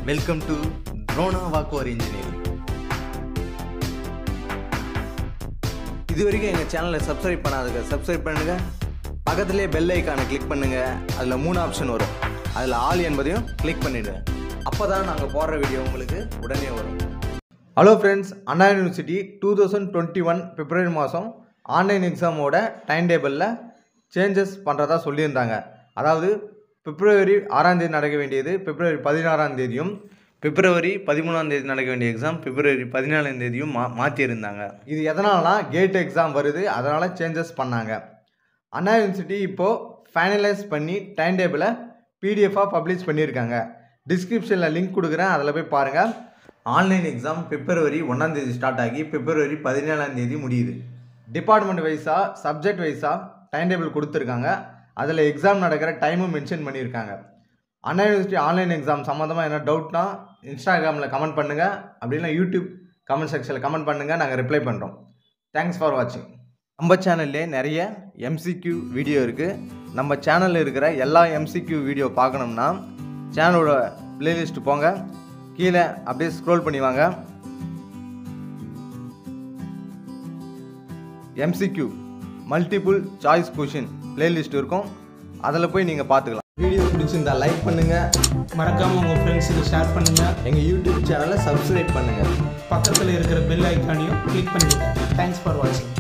welcome to த்ரோனா வாக்குவர் engineering இது வரைக்கும் எங்கள் சேனலை சப்ஸ்கிரைப் பண்ணாதுங்க சப்ஸ்கிரைப் பண்ணுங்க பக்கத்துலேயே பெல் ஐக்கானை கிளிக் பண்ணுங்க அதில் மூணு ஆப்ஷன் வரும் அதில் ஆல் என்பதையும் கிளிக் பண்ணிவிடுங்க அப்போ தான் நாங்கள் போடுற வீடியோ உங்களுக்கு உடனே வரும் hello friends Anna university two thousand twenty one பிப்ரவரி மாதம் ஆன்லைன் எக்ஸாமோட டைம் டேபிளில் சேஞ்சஸ் பண்ணுறதா சொல்லியிருந்தாங்க அதாவது பிப்ரவரி ஆறாம் தேதி நடக்க வேண்டியது பிப்ரவரி பதினாறாம் தேதியும் பிப்ரவரி பதிமூணாம் தேதி நடக்க வேண்டிய எக்ஸாம் பிப்ரவரி பதினாலாம் தேதியும் மா மாற்றியிருந்தாங்க இது எதனாலனா கேட் எக்ஸாம் வருது அதனால் சேஞ்சஸ் பண்ணாங்க அண்ணா யூனிவர்சிட்டி இப்போது ஃபைனலைஸ் பண்ணி டைம் டேபிளை பிடிஎஃபாக பப்ளிஷ் பண்ணியிருக்காங்க டிஸ்கிரிப்ஷனில் லிங்க் கொடுக்குறேன் அதில் போய் பாருங்கள் ஆன்லைன் எக்ஸாம் பிப்ரவரி ஒன்றாம் தேதி ஸ்டார்ட் ஆகி பிப்ரவரி பதினேழாம் தேதி முடியுது டிபார்ட்மெண்ட் வைஸாக சப்ஜெக்ட் வைஸாக டைம் டேபிள் கொடுத்துருக்காங்க அதில் எக்ஸாம் நடக்கிற டைமும் மென்ஷன் பண்ணியிருக்காங்க அண்ணா யூனிவர்சிட்டி ஆன்லைன் எக்ஸாம் சம்மந்தமாக என்ன டவுட்னா இன்ஸ்டாகிராமில் கமெண்ட் பண்ணுங்கள் அப்படின்னா யூடியூப் கமெண்ட் செக்ஷனில் கமெண்ட் பண்ணுங்கள் நாங்கள் ரிப்ளை பண்ணுறோம் தேங்க்ஸ் ஃபார் வாட்சிங் நம்ம சேனல்லே நிறைய எம்சிக்யூ வீடியோ இருக்குது நம்ம சேனலில் இருக்கிற எல்லா எம்சிக்யூ வீடியோ பார்க்கணும்னா சேனலோட பிளேலிஸ்ட் போங்க கீழே அப்படியே ஸ்க்ரோல் பண்ணி வாங்க MCQ multiple choice question playlist இருக்கும் அதில் போய் நீங்கள் பார்த்துக்கலாம் வீடியோ பிடிச்சிருந்தா லைக் பண்ணுங்கள் மறக்காமல் உங்கள் ஃப்ரெண்ட்ஸுக்கு ஷேர் பண்ணுங்கள் எங்கள் யூடியூப் சேனலை சப்ஸ்கிரைப் பண்ணுங்கள் பக்கத்தில் இருக்கிற பெல் ஐக்கானையும் கிளிக் பண்ணிடுங்க தேங்க்ஸ் ஃபார் வாட்சிங்